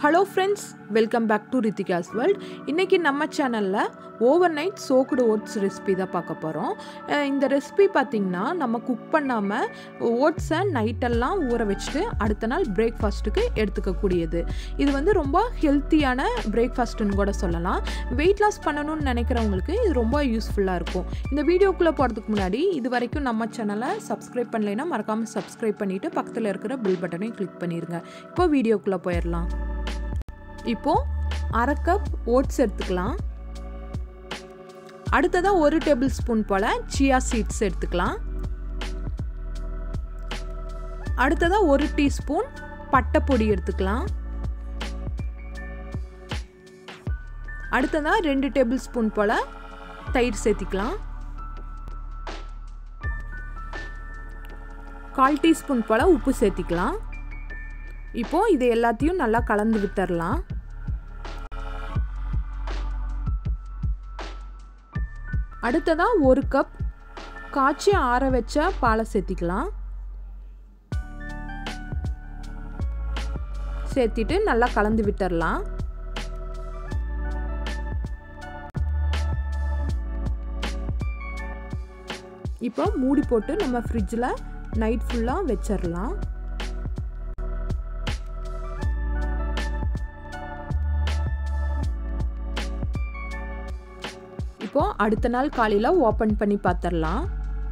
hello friends welcome back to Rithika's world இன்றைக்கி நம்ம சேனலில் overnight soaked oats recipe தான் பார்க்க போகிறோம் இந்த ரெசிபி பார்த்திங்கன்னா நம்ம குக் பண்ணாமல் ஓட்ஸை நைட்டெல்லாம் ஊற வச்சுட்டு அடுத்த நாள் பிரேக்ஃபாஸ்ட்டுக்கு எடுத்துக்கக்கூடியது இது வந்து ரொம்ப ஹெல்த்தியான பிரேக்ஃபாஸ்ட்டுன்னு கூட சொல்லலாம் வெயிட் லாஸ் பண்ணணும்னு நினைக்கிறவங்களுக்கு இது ரொம்ப யூஸ்ஃபுல்லாக இருக்கும் இந்த வீடியோக்குள்ளே போகிறதுக்கு முன்னாடி இது வரைக்கும் நம்ம சேனலை சப்ஸ்கிரைப் பண்ணலைன்னா மறக்காமல் சப்ஸ்கிரைப் பண்ணிவிட்டு பக்கத்தில் இருக்கிற பில் பட்டனையும் கிளிக் பண்ணிடுங்க இப்போ வீடியோக்குள்ளே போயிடலாம் இப்போது அரை கப் ஓட்ஸ் எடுத்துக்கலாம் அடுத்ததாக ஒரு டேபிள் ஸ்பூன் போல் சியா சீட்ஸ் எடுத்துக்கலாம் அடுத்ததாக ஒரு டீஸ்பூன் பட்டைப்பொடி எடுத்துக்கலாம் அடுத்ததாக ரெண்டு டேபிள் ஸ்பூன் போல் தயிர் சேர்த்திக்கலாம் கால் டீஸ்பூன் போல் உப்பு சேர்த்திக்கலாம் இப்போது இது எல்லாத்தையும் நல்லா கலந்து விட்டுறலாம் அடுத்ததாக ஒரு கப் காய்ச்சி ஆற வச்ச பாலை சேர்த்திக்கலாம் சேர்த்திட்டு நல்லா கலந்து விட்டுறலாம் இப்போ மூடி போட்டு நம்ம ஃப்ரிட்ஜில் நைட் ஃபுல்லாக வச்சிடலாம் இப்போ அடுத்த நாள் காலையில் ஓப்பன் பண்ணி பார்த்துடலாம்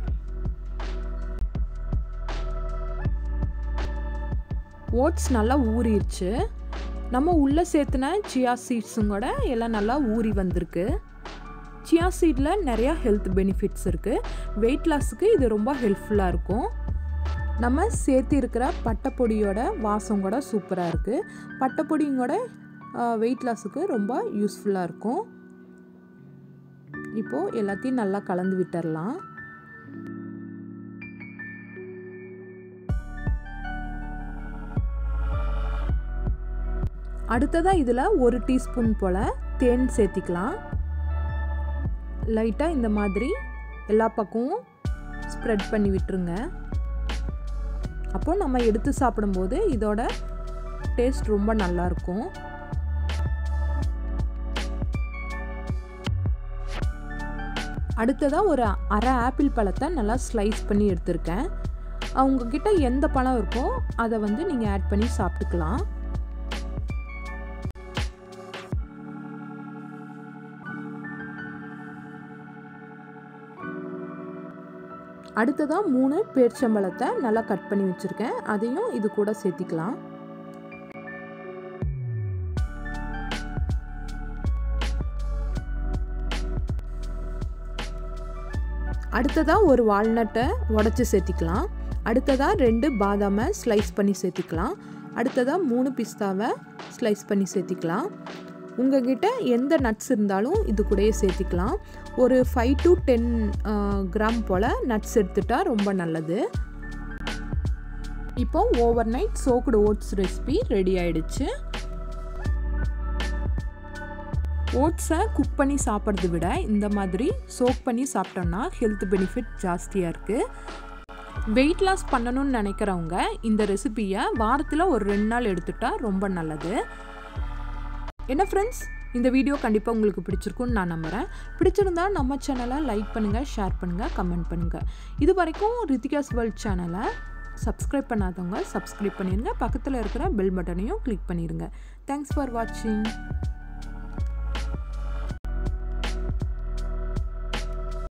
ஓட்ஸ் நல்லா ஊறிடுச்சு நம்ம உள்ளே சேர்த்துன சியா சீட்ஸும் கூட எல்லாம் நல்லா ஊறி வந்திருக்கு சியா சீடில் நிறையா ஹெல்த் பெனிஃபிட்ஸ் இருக்குது வெயிட் லாஸுக்கு இது ரொம்ப ஹெல்ப்ஃபுல்லாக இருக்கும் நம்ம சேர்த்து இருக்கிற பட்டைப்பொடியோட வாசம் கூட சூப்பராக இருக்குது பட்டைப்பொடியும் கூட வெயிட் லாஸுக்கு ரொம்ப யூஸ்ஃபுல்லாக இருக்கும் இப்போது எல்லாத்தையும் நல்லா கலந்து விட்டுடலாம் அடுத்ததாக இதில் ஒரு டீஸ்பூன் போல் தேன் சேர்த்திக்கலாம் லைட்டாக இந்த மாதிரி எல்லா பக்கமும் ஸ்ப்ரெட் பண்ணி விட்டுருங்க அப்போ நம்ம எடுத்து சாப்பிடும்போது இதோட டேஸ்ட் ரொம்ப நல்லாயிருக்கும் அடுத்ததாக ஒரு அரை ஆப்பிள் பழத்தை நல்லா ஸ்லைஸ் பண்ணி எடுத்திருக்கேன் அவங்கக்கிட்ட எந்த பழம் இருக்கோ அதை வந்து நீங்கள் ஆட் பண்ணி சாப்பிட்டுக்கலாம் அடுத்ததாக மூணு பேர்ச்சம்பழத்தை நல்லா கட் பண்ணி வச்சுருக்கேன் அதையும் இது கூட சேர்த்திக்கலாம் அடுத்ததாக ஒரு வால்நட்டை உடச்சி சேர்த்திக்கலாம் அடுத்ததாக ரெண்டு பாதாமை ஸ்லைஸ் பண்ணி சேர்த்திக்கலாம் அடுத்ததாக மூணு பிஸ்தாவை ஸ்லைஸ் பண்ணி சேர்த்திக்கலாம் உங்ககிட்ட எந்த நட்ஸ் இருந்தாலும் இது கூடயே சேர்த்திக்கலாம் ஒரு ஃபைவ் டு டென் கிராம் போல் நட்ஸ் எடுத்துட்டா ரொம்ப நல்லது இப்போ overnight soaked oats recipe ready ஆயிடுச்சு ஓட்ஸை குக் பண்ணி சாப்பிட்றத விட இந்த மாதிரி சோக் பண்ணி சாப்பிட்டோம்னா ஹெல்த் பெனிஃபிட் ஜாஸ்தியாக இருக்குது வெயிட் லாஸ் பண்ணணும்னு நினைக்கிறவங்க இந்த ரெசிபியை வாரத்தில் ஒரு ரெண்டு நாள் எடுத்துட்டா ரொம்ப நல்லது என்ன ஃப்ரெண்ட்ஸ் இந்த வீடியோ கண்டிப்பாக உங்களுக்கு பிடிச்சிருக்குன்னு நான் நம்புகிறேன் பிடிச்சிருந்தா நம்ம சேனலை லைக் பண்ணுங்கள் ஷேர் பண்ணுங்கள் கமெண்ட் பண்ணுங்கள் இது வரைக்கும் ரித்திகாஸ் வேர்ல்ட் சேனலை சப்ஸ்கிரைப் பண்ணாதவங்க சப்ஸ்கிரைப் பண்ணிடுங்க பக்கத்தில் இருக்கிற பெல் பட்டனையும் கிளிக் பண்ணிடுங்க தேங்க்ஸ் ஃபார் வாட்சிங்